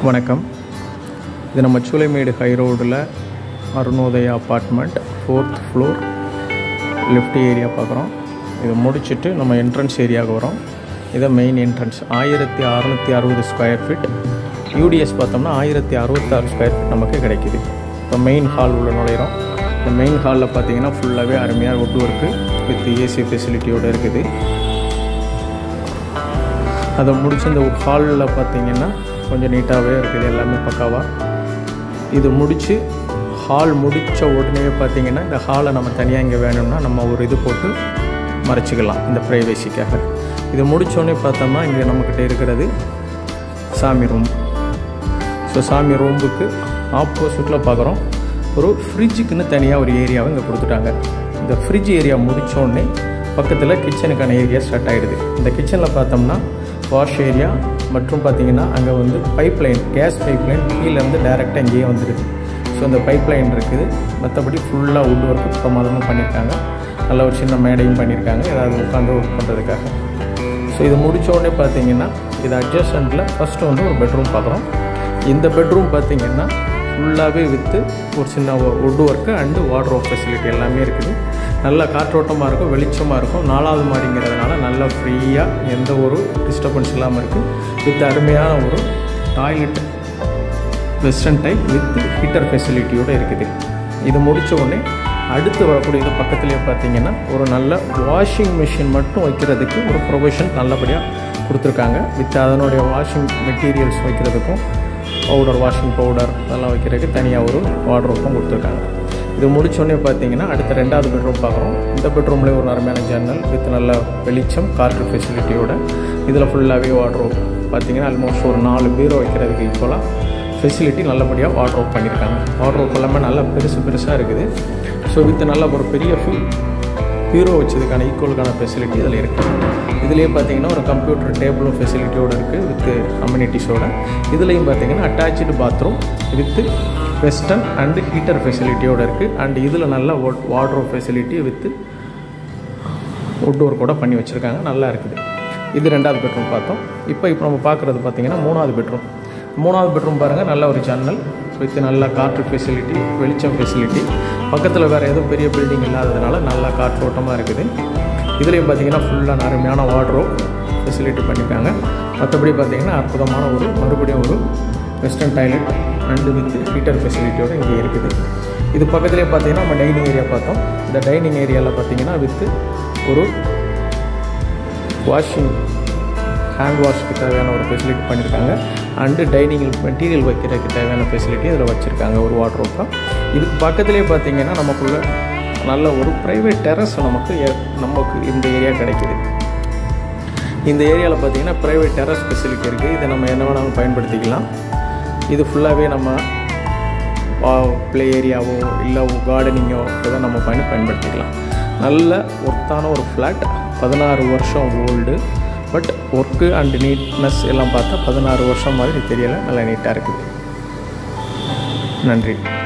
வணக்கம் இது நம்ம சூளைமேடு ஹை ரோடில் Arunodaya apartment fourth floor lift area பார்க்குறோம் இதை முடிச்சுட்டு நம்ம என்ட்ரன்ஸ் ஏரியாவுக்கு வரோம் இதை மெயின் என்ட்ரன்ஸ் ஆயிரத்தி அறநூற்றி அறுபது ஸ்கொயர் ஃபீட் யூடிஎஸ் பார்த்தோம்னா ஆயிரத்தி அறுபத்தாறு ஸ்கொயர் ஃபீட் நமக்கு கிடைக்குது இப்போ மெயின் ஹால் உள்ள நுழையிறோம் இந்த மெயின் ஹாலில் பார்த்தீங்கன்னா ஃபுல்லாகவே அருமையாக வுட் ஒர்க்கு வித் ஏசி ஃபெசிலிட்டியோடு இருக்குது அதை முடிச்சு இந்த ஹாலில் பார்த்தீங்கன்னா கொஞ்சம் நீட்டாகவே இருக்குது எல்லாமே பக்காவாக இது முடித்து ஹால் முடித்த உடனே பார்த்தீங்கன்னா இந்த ஹாலை நம்ம தனியாக இங்கே வேணும்னா நம்ம ஒரு இது போட்டு மறைச்சிக்கலாம் இந்த ப்ரைவேசிக்காக இது முடித்தோடனே பார்த்தோம்னா இங்கே நம்மக்கிட்ட இருக்கிறது சாமி ரூம் ஸோ சாமி ரூமுக்கு ஆப்போசிட்டில் பார்க்குறோம் ஒரு ஃப்ரிட்ஜுக்குன்னு தனியாக ஒரு ஏரியாவை இங்கே கொடுத்துட்டாங்க இந்த ஃப்ரிட்ஜ் ஏரியா முடித்தோடனே பக்கத்தில் கிச்சனுக்கான ஏரியா ஸ்டார்ட் ஆகிடுது இந்த கிச்சனில் பார்த்தோம்னா வாஷ் ஏரியா மற்றும் பார்த்தீங்கன்னா அங்கே வந்து pipe line gas pipe line கீழேருந்து டேரெக்டாக இங்கேயே வந்துடுது ஸோ அந்த பைப் லைன் இருக்குது மற்றபடி ஃபுல்லாக உட் ஒர்க் பிரமாதமாக பண்ணியிருக்காங்க நல்ல ஒரு சின்ன மேடையும் பண்ணியிருக்காங்க ஏதாவது உட்காந்து ஒர்க் பண்ணுறதுக்காக ஸோ இது முடிச்ச உடனே பார்த்தீங்கன்னா இது அட்ஜஸ்டண்ட்டில் ஃபஸ்ட்டு வந்து ஒரு பெட்ரூம் பார்க்குறோம் இந்த பெட்ரூம் பார்த்தீங்கன்னா ஃபுல்லாகவே வித்து ஒரு சின்ன wood work and wardrobe facility எல்லாமே இருக்குது நல்ல காற்றோட்டமாக இருக்கும் வெளிச்சமாக இருக்கும் நாலாவது மாடிங்கிறதுனால நல்லா ஃப்ரீயாக எந்த ஒரு டிஸ்டர்பன்ஸ் இல்லாமல் இருக்குது வித் அருமையான ஒரு toilet western type with heater ஃபெசிலிட்டியோடு இருக்குது இது முடித்த உடனே அடுத்து வரக்கூடியது பக்கத்துலேயே பார்த்தீங்கன்னா ஒரு நல்ல வாஷிங் மிஷின் மட்டும் வைக்கிறதுக்கு ஒரு ப்ரொவிஷன் நல்லபடியாக கொடுத்துருக்காங்க வித் அதனுடைய வாஷிங் மெட்டீரியல்ஸ் வைக்கிறதுக்கும் பவுடர் வாஷிங் பவுடர் அதெல்லாம் வைக்கிறதுக்கு தனியாக ஒரு வார்ட்ரோப்பும் கொடுத்துருக்காங்க இது முடிச்சோடனே பார்த்தீங்கன்னா அடுத்த ரெண்டாவது பெட்ரூம் பார்க்குறோம் இந்த பெட்ரூம்லேயே ஒரு அருமையான ஜன்னல் வித் நல்ல வெளிச்சம் காற்று ஃபெசிலிட்டியோட இதில் ஃபுல்லாகவே வார்ட்ரோப் பார்த்தீங்கன்னா ஆல்மோஸ்ட் ஒரு நாலு பீரோ வைக்கிறதுக்கு ஈக்குவலாக ஃபெசிலிட்டி நல்லபடியாக வார்ட்ரோப் பண்ணியிருக்காங்க வார்ட்ரோப் எல்லாமே நல்லா பெருசு பெருசாக இருக்குது ஸோ வித் நல்ல ஒரு பெரிய ஃபுல் ஹீரோ வச்சதுக்கான ஈக்குவலுக்கான ஃபெசிலிட்டி இதில் இருக்குது இதுலேயே பார்த்தீங்கன்னா ஒரு கம்ப்யூட்டர் டேபிளும் ஃபெசிலிட்டியோடு இருக்குது வித் அம்யூனிட்டிஸோட இதுலேயும் பார்த்தீங்கன்னா attach bathroom with western and heater ஃபெசிலிட்டியோடு இருக்குது அண்ட் இதில் நல்ல wardrobe facility with wood work கூட பண்ணி வச்சுருக்காங்க நல்லா இருக்குது இது ரெண்டாவது பெட்ரூம் பார்த்தோம் இப்போ இப்போ நம்ம பார்க்குறது பார்த்தீங்கன்னா மூணாவது பெட்ரூம் மூணாவது பெட்ரூம் பாருங்கள் நல்ல ஒரு ஜன்னல் வித் நல்ல காற்று ஃபெசிலிட்டி வெளிச்சம் ஃபெசிலிட்டி பக்கத்தில் வேறு எதுவும் பெரிய பில்டிங் இல்லாததுனால நல்லா காற்றோட்டமாக இருக்குது இதுலேயும் பார்த்தீங்கன்னா ஃபுல்லாக அருமையான வார்ட்ரோப் ஃபெசிலிட்டி பண்ணியிருக்காங்க மற்றபடி பார்த்தீங்கன்னா அற்புதமான ஒரு மறுபடியும் ஒரு western toilet and with heater ஃபெசிலிட்டியோடு இங்கே இருக்குது இது பக்கத்துலேயே பார்த்தீங்கன்னா நம்ம டைனிங் ஏரியா பார்த்தோம் இந்த டைனிங் ஏரியாவில் பார்த்தீங்கன்னா வித்து ஒரு வாஷிங் ஹேண்ட் வாஷ்க்கு தேவையான ஒரு ஃபெசிலிட்டி பண்ணியிருக்காங்க அண்டு டைனிங் மெட்டீரியல் வைக்கிறதுக்கு தேவையான ஃபெசிலிட்டி இதில் வச்சுருக்காங்க ஒரு வாட்ரோப்பாக இதுக்கு பக்கத்துலேயே பார்த்தீங்கன்னா நமக்குள்ள நல்ல ஒரு ப்ரைவேட் டெரஸ் நமக்கு நமக்கு இந்த ஏரியா கிடைக்கிது இந்த ஏரியாவில் பார்த்தீங்கன்னா ப்ரைவேட் டெரஸ் ஃபெசிலிட்டி இருக்குது இதை நம்ம என்ன வேணாலும் பயன்படுத்திக்கலாம் இது ஃபுல்லாகவே நம்ம ப்ளே ஏரியாவோ இல்லை கார்டனிங்கோ இதை நம்ம பயன் பயன்படுத்திக்கலாம் நல்ல ஒர்த்தான ஒரு ஃப்ளாட் பதினாறு வருஷம் old but work and neatness எல்லாம் பார்த்தா பதினாறு வருஷம் மாதிரி தெரியலை நல்லா நீட்டாக இருக்குது நன்றி